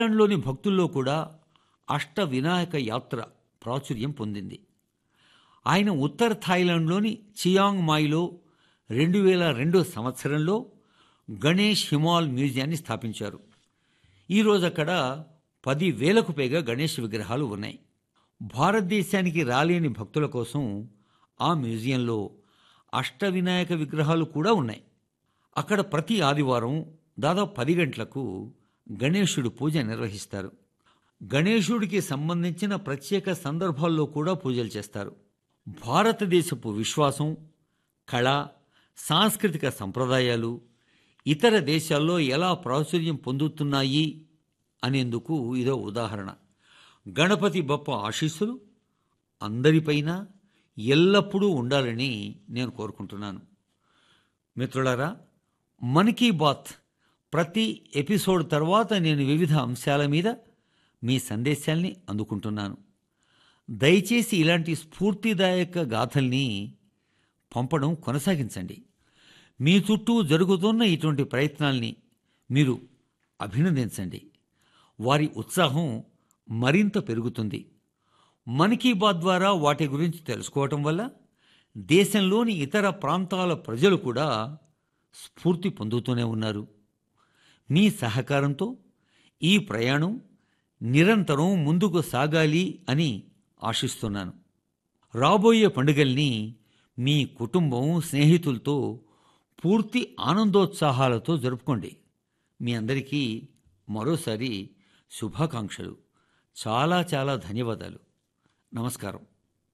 థాయిలాండ్లోని భక్తుల్లో కూడా అష్ట వినాయక యాత్ర ప్రాచుర్యం పొందింది ఆయన ఉత్తర థాయిలాండ్లోని చియాంగ్ మాయిలో రెండు వేల రెండో సంవత్సరంలో గణేష్ హిమాల్ మ్యూజియాన్ని స్థాపించారు ఈరోజు అక్కడ పది వేలకు పైగా గణేష్ విగ్రహాలు ఉన్నాయి భారతదేశానికి రాలేని భక్తుల కోసం ఆ మ్యూజియంలో అష్టవినాయక విగ్రహాలు కూడా ఉన్నాయి అక్కడ ప్రతి ఆదివారం దాదాపు పది గంటలకు గణేశుడు పూజ నిర్వహిస్తారు గణేశుడికి సంబంధించిన ప్రత్యేక సందర్భాల్లో కూడా పూజలు చేస్తారు భారతదేశపు విశ్వాసం కళ సాంస్కృతిక సంప్రదాయాలు ఇతర దేశాల్లో ఎలా ప్రాచుర్యం పొందుతున్నాయి అనేందుకు ఇదో ఉదాహరణ గణపతి బప్ప ఆశీస్సులు అందరిపైన ఎల్లప్పుడూ ఉండాలని నేను కోరుకుంటున్నాను మిత్రులారా మన్ కీ బాత్ ప్రతి ఎపిసోడ్ తర్వాత నేను వివిధ అంశాల మీద మీ సందేశాల్ని అందుకుంటున్నాను దయచేసి ఇలాంటి స్ఫూర్తిదాయక గాథల్ని పంపడం కొనసాగించండి మీ చుట్టూ జరుగుతున్న ఇటువంటి ప్రయత్నాల్ని మీరు అభినందించండి వారి ఉత్సాహం మరింత పెరుగుతుంది మన్ కీ బాత్ ద్వారా వాటి గురించి తెలుసుకోవటం వల్ల దేశంలోని ఇతర ప్రాంతాల ప్రజలు కూడా స్ఫూర్తి పొందుతూనే ఉన్నారు మీ సహకారంతో ఈ ప్రయాణం నిరంతరం ముందుకు సాగాలి అని ఆశిస్తున్నాను రాబోయే పండుగల్ని మీ కుటుంబం స్నేహితులతో పూర్తి ఆనందోత్సాహాలతో జరుపుకోండి మీ అందరికీ మరోసారి శుభాకాంక్షలు చాలా చాలా ధన్యవాదాలు నమస్కారం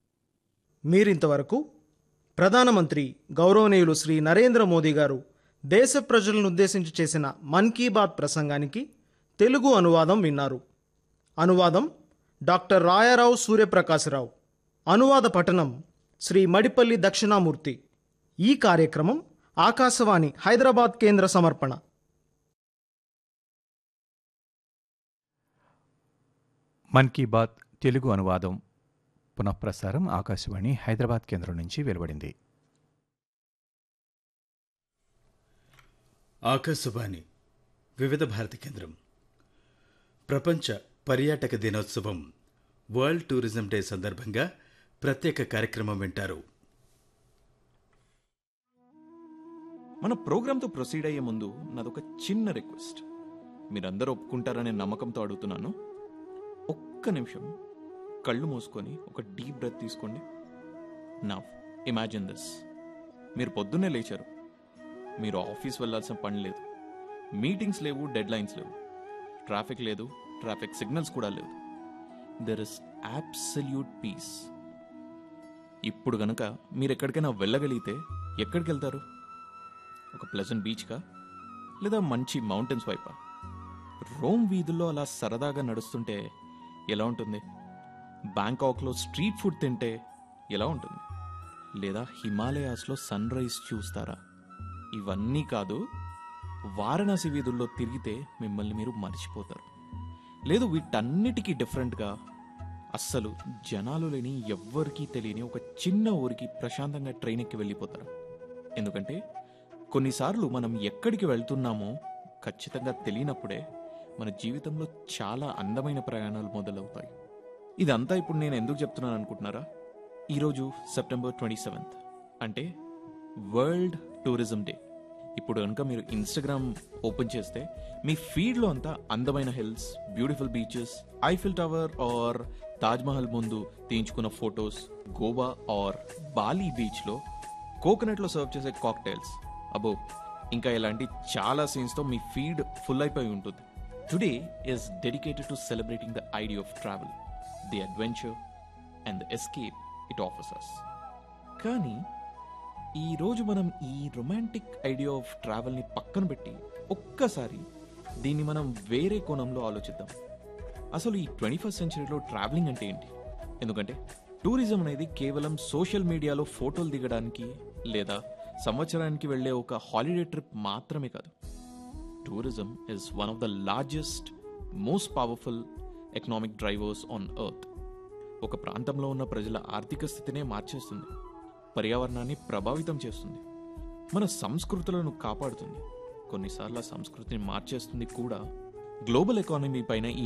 మీరింతవరకు ప్రధానమంత్రి గౌరవనీయులు శ్రీ నరేంద్ర మోదీ గారు దేశ ప్రజలను ఉద్దేశించి చేసిన మన్ కీ బాత్ ప్రసంగానికి తెలుగు అనువాదం విన్నారు అనువాదం డాక్టర్ రాయారావు సూర్యప్రకాశరావు అనువాద పఠనం శ్రీ మడిపల్లి దక్షిణామూర్తి ఈ కార్యక్రమం ఆకాశవాణి హైదరాబాద్ కేంద్ర సమర్పణ మన్ కీ బాత్ తెలుగు అనువాదం పునఃప్రసారం ఆకాశవాణి హైదరాబాద్ కేంద్రం నుంచి వెలువడింది ఆకాశవాణి వివిధ భారతి కేంద్రం ప్రపంచ పర్యాటక దినోత్సవం వరల్డ్ టూరిజం డే సందర్భంగా ప్రత్యేక కార్యక్రమం వింటారు మన ప్రోగ్రామ్తో ప్రొసీడ్ అయ్యే ముందు నాదొక చిన్న రిక్వెస్ట్ మీరందరూ ఒప్పుకుంటారనే నమ్మకంతో అడుగుతున్నాను ఒక్క నిమిషం కళ్ళు మూసుకొని ఒక డీప్ బ్రెత్ తీసుకోండి నా ఇమాజిన్ దిస్ మీరు పొద్దున్నే లేచారు మీరు ఆఫీస్ వెళ్ళాల్సిన పని లేదు మీటింగ్స్ లేవు డెడ్ లైన్స్ లేవు ట్రాఫిక్ లేదు ట్రాఫిక్ సిగ్నల్స్ కూడా లేవు దెర్ ఇస్ అబ్సల్యూట్ పీస్ ఇప్పుడు గనక మీరు ఎక్కడికైనా వెళ్ళగలిగితే ఎక్కడికి వెళ్తారు ఒక ప్లెజెంట్ బీచ్కా లేదా మంచి మౌంటైన్స్ వైపా రోమ్ వీధుల్లో అలా సరదాగా నడుస్తుంటే ఎలా ఉంటుంది బ్యాంకాక్లో స్ట్రీట్ ఫుడ్ తింటే ఎలా ఉంటుంది లేదా హిమాలయాస్లో సన్ రైజ్ చూస్తారా ఇవన్నీ కాదు వారణాసి వీధుల్లో తిరిగితే మిమ్మల్ని మీరు మర్చిపోతారు లేదు వీటన్నిటికీ డిఫరెంట్గా అస్సలు జనాలు లేని ఎవ్వరికీ తెలియని ఒక చిన్న ఊరికి ప్రశాంతంగా ట్రైన్ ఎక్కి వెళ్ళిపోతారు ఎందుకంటే కొన్నిసార్లు మనం ఎక్కడికి వెళ్తున్నామో ఖచ్చితంగా తెలియనప్పుడే మన జీవితంలో చాలా అందమైన ప్రయాణాలు మొదలవుతాయి ఇదంతా ఇప్పుడు నేను ఎందుకు చెప్తున్నాను అనుకుంటున్నారా ఈరోజు సెప్టెంబర్ ట్వంటీ సెవెంత్ అంటే వరల్డ్ టూరిజం డే ఇప్పుడు కనుక మీరు ఇన్స్టాగ్రామ్ ఓపెన్ చేస్తే మీ ఫీడ్లో అంతా అందమైన hills beautiful beaches Eiffel tower or Taj Mahal ముందు తీయించుకున్న ఫొటోస్ గోవా ఆర్ బాలీ బీచ్లో కోకోనట్లో సర్వ్ చేసే కాక్టైల్స్ అబో ఇంకా ఇలాంటి చాలా సీన్స్తో మీ ఫీడ్ ఫుల్ అయిపోయి ఉంటుంది today is dedicated to celebrating the idea of travel the adventure and the escape it offers us కానీ ఈ రోజు మనం ఈ రొమాంటిక్ ఐడియా ఆఫ్ ట్రావెల్ని పక్కన పెట్టి ఒక్కసారి దీన్ని మనం వేరే కోణంలో ఆలోచిద్దాం అసలు ఈ ట్వంటీ ఫస్ట్ సెంచరీలో ట్రావెలింగ్ అంటే ఏంటి ఎందుకంటే టూరిజం అనేది కేవలం సోషల్ మీడియాలో ఫోటోలు దిగడానికి లేదా సంవత్సరానికి వెళ్ళే ఒక హాలిడే ట్రిప్ మాత్రమే కాదు tourism is one of the largest most powerful economic drivers on earth ఒక ప్రాంతంలో ఉన్న ప్రజల ఆర్థిక స్థితినే మార్చేస్తుంది పర్యావరణాన్ని ప్రభావితం చేస్తుంది మన సంస్కృతులను కాపాడుతుంది కొన్నిసార్లు ఆ సంస్కృతిని మార్చేస్తుంది కూడా గ్లోబల్ ఎకానమీ పైన ఈ